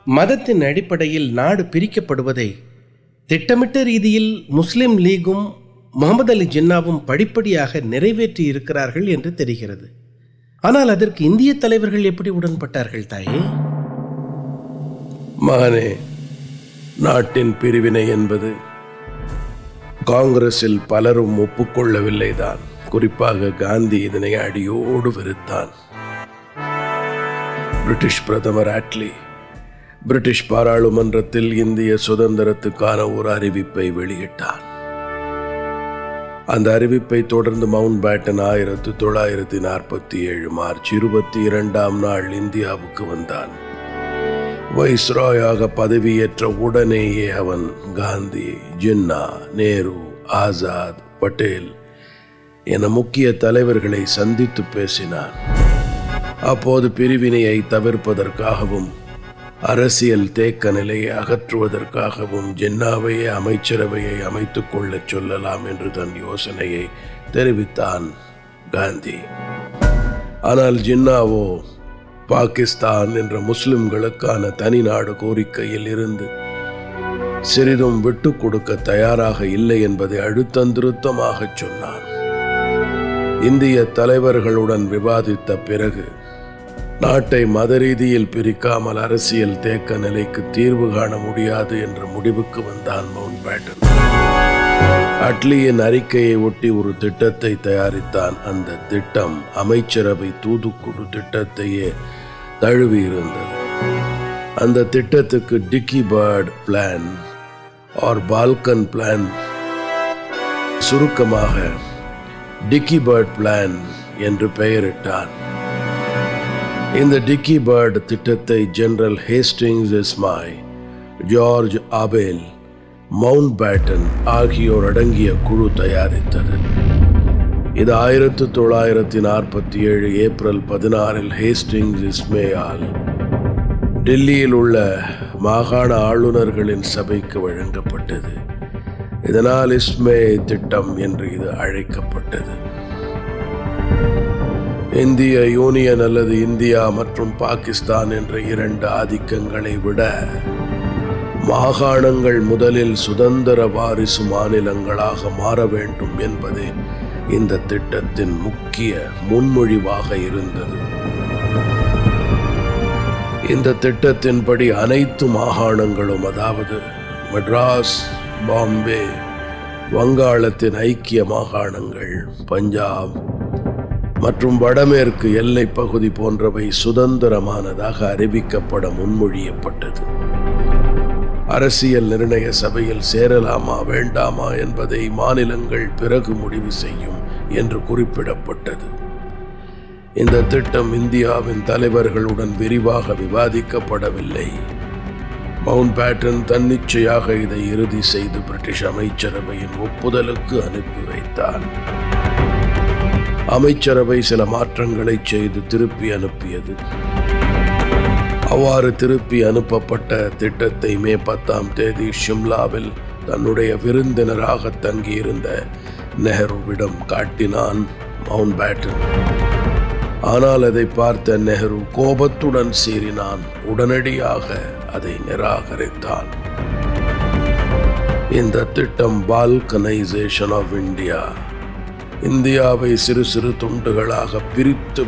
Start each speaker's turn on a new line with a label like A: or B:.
A: மதத்தின் அடிப்படையில் நாடு பிரிக்கப்படுவதை திட்டமிட்ட ரீதியில் முஸ்லிம் லீகும் முகமது அலி ஜின்னாவும் படிப்படியாக நிறைவேற்றி இருக்கிறார்கள் என்று தெரிகிறது ஆனால் அதற்கு இந்திய தலைவர்கள் எப்படி உடன்பட்டார்கள் தாயே
B: மகனே நாட்டின் பிரிவினை என்பது காங்கிரஸில் பலரும் ஒப்புக்கொள்ளவில்லைதான் குறிப்பாக காந்தி இதனை அடியோடு வெறுத்தான் பிரிட்டிஷ் பிரதமர் ஆட்லி பிரிட்டிஷ் பாராளுமன்றத்தில் இந்திய சுதந்திரத்துக்கான ஒரு அறிவிப்பை வெளியிட்டார் அந்த அறிவிப்பை தொடர்ந்து மவுண்ட் பேட்டன் ஆயிரத்து தொள்ளாயிரத்தி நாற்பத்தி ஏழு மார்ச் இருபத்தி இரண்டாம் நாள் இந்தியாவுக்கு வந்தான் வைஸ்ராயாக பதவியேற்ற உடனேயே அவன் காந்தி ஜின்னா நேரு ஆசாத் பட்டேல் என முக்கிய தலைவர்களை சந்தித்து பேசினான் அப்போது பிரிவினையை தவிர்ப்பதற்காகவும் அரசியல் தேக்க நிலையை அகற்றுவதற்காகவும் ஜின்னாவையே அமைச்சரவையை அமைத்துக் கொள்ளச் சொல்லலாம் என்று தன் யோசனையை தெரிவித்தான் காந்தி ஆனால் ஜின்னாவோ பாகிஸ்தான் என்ற முஸ்லிம்களுக்கான தனி நாடு கோரிக்கையில் இருந்து சிறிதும் விட்டு கொடுக்க தயாராக இல்லை என்பதை அழுத்தந்திருத்தமாக சொன்னான் இந்திய தலைவர்களுடன் விவாதித்த பிறகு நாட்டை மத ரீதியில் பிரிக்காமல் அரசியல் தேக்க நிலைக்கு தீர்வு காண முடியாது என்ற முடிவுக்கு வந்தான் மவுண்ட் பேட்டன் அட்லியின் அறிக்கையை ஒட்டி ஒரு திட்டத்தை தயாரித்தான் அந்த திட்டம் அமைச்சரவை தூதுக்குழு திட்டத்தையே தழுவி இருந்தது அந்த திட்டத்துக்கு dickie bird plan or Balkan plan சுருக்கமாக டிக்கி பேர்ட் பிளான் என்று பெயரிட்டான் இந்த டிக்கி பேர்ட் திட்டத்தை general Hastings Ismay George Abell Mountbatten ஆகியோர் அடங்கிய குழு தயாரித்தது இது ஆயிரத்து தொள்ளாயிரத்தி நாற்பத்தி ஏழு ஏப்ரல் பதினாறில் ஹேஸ்டிங்ஸ் இஸ்மேயால் டெல்லியில் உள்ள மாகாண ஆளுநர்களின் சபைக்கு வழங்கப்பட்டது இதனால் இஸ்மே திட்டம் என்று இது அழைக்கப்பட்டது இந்திய யூனியன் அல்லது இந்தியா மற்றும் பாகிஸ்தான் என்ற இரண்டு ஆதிக்கங்களை விட மாகாணங்கள் முதலில் சுதந்திர வாரிசு மாநிலங்களாக மாற வேண்டும் என்பதே இந்த திட்டத்தின் முக்கிய முன்மொழிவாக இருந்தது இந்த திட்டத்தின்படி அனைத்து மாகாணங்களும் அதாவது மெட்ராஸ் பாம்பே வங்காளத்தின் ஐக்கிய மாகாணங்கள் பஞ்சாப் மற்றும் வடமேற்கு எல்லை பகுதி போன்றவை சுதந்திரமானதாக அறிவிக்கப்பட முன்மொழியப்பட்டது அரசியல் நிர்ணய சபையில் சேரலாமா வேண்டாமா என்பதை மாநிலங்கள் பிறகு முடிவு செய்யும் என்று குறிப்பிடப்பட்டது இந்த திட்டம் இந்தியாவின் தலைவர்களுடன் விரிவாக விவாதிக்கப்படவில்லை மவுண்ட் பேட்டன் தன்னிச்சையாக இதை இறுதி செய்து பிரிட்டிஷ் அமைச்சரவையின் ஒப்புதலுக்கு அனுப்பி வைத்தான் அமைச்சரவை சில மாற்றங்களை செய்து திருப்பி அனுப்பியது அவ்வாறு திருப்பி அனுப்பப்பட்ட திட்டத்தை மே பத்தாம் தேதி ஷிம்லாவில் தன்னுடைய விருந்தினராக தங்கியிருந்த நெஹ்ருவிடம் காட்டினான் மவுண்ட் பேட்டன் ஆனால் அதை பார்த்த நெஹ்ரு கோபத்துடன் சீறினான் உடனடியாக அதை நிராகரித்தான் இந்த திட்டம் பால்கனைசேஷன் ஆஃப் இந்தியா இந்தியாவை சிறு சிறு துண்டுகளாக பிரித்து